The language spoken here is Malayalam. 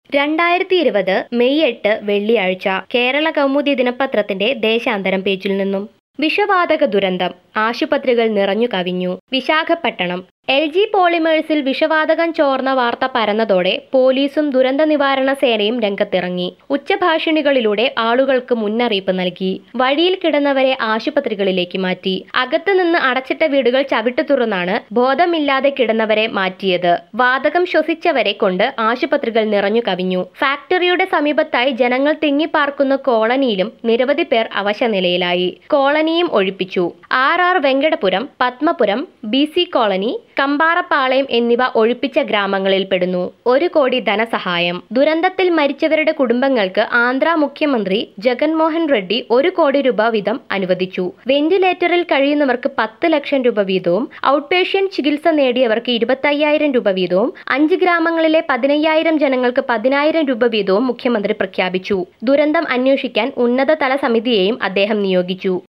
രണ്ടായിരത്തി ഇരുപത് മെയ് എട്ട് വെള്ളിയാഴ്ച കേരള കൗമുദി ദിനപത്രത്തിന്റെ ദേശാന്തരം പേജിൽ നിന്നും വിഷവാതക ദുരന്തം ആശുപത്രികൾ നിറഞ്ഞു കവിഞ്ഞു വിശാഖപട്ടണം എൽ ജി പോളിമേഴ്സിൽ വിഷവാതകം ചോർന്ന വാർത്ത പരന്നതോടെ പോലീസും ദുരന്ത നിവാരണ സേനയും രംഗത്തിറങ്ങി ഉച്ചഭാഷിണികളിലൂടെ ആളുകൾക്ക് മുന്നറിയിപ്പ് നൽകി വഴിയിൽ കിടന്നവരെ ആശുപത്രികളിലേക്ക് മാറ്റി അകത്തു നിന്ന് അടച്ചിട്ട വീടുകൾ ചവിട്ടു തുറന്നാണ് ബോധമില്ലാതെ കിടന്നവരെ മാറ്റിയത് വാതകം ശ്വസിച്ചവരെ കൊണ്ട് ആശുപത്രികൾ നിറഞ്ഞു കവിഞ്ഞു ഫാക്ടറിയുടെ സമീപത്തായി ജനങ്ങൾ തിങ്ങിപ്പാർക്കുന്ന കോളനിയിലും നിരവധി പേർ അവശനിലയിലായി കോളനിയും ഒഴിപ്പിച്ചു R R Venkatapuram Padmapuram B C colony Kamparapalayam എന്നിവ ഒഴിപ്പിച്ച ഗ്രാമങ്ങളിൽ പെടുന്നു ഒരു കോടി ധനസഹായം ദുരന്തത്തിൽ മരിച്ചവരുടെ കുടുംബങ്ങൾക്ക് ആന്ധ്ര മുഖ്യമന്ത്രി ജഗൻമോഹൻ റെഡ്ഡി ഒരു കോടി രൂപ വീതം അനുവദിച്ചു വെന്റിലേറ്ററിൽ കഴിയുന്നവർക്ക് പത്ത് ലക്ഷം രൂപ വീതവും ഔട്ട് പേഷ്യന്റ് ചികിത്സ നേടിയവർക്ക് ഇരുപത്തയ്യായിരം രൂപ വീതവും അഞ്ച് ഗ്രാമങ്ങളിലെ പതിനയ്യായിരം ജനങ്ങൾക്ക് പതിനായിരം രൂപ വീതവും മുഖ്യമന്ത്രി പ്രഖ്യാപിച്ചു ദുരന്തം അന്വേഷിക്കാൻ ഉന്നതതല സമിതിയെയും അദ്ദേഹം നിയോഗിച്ചു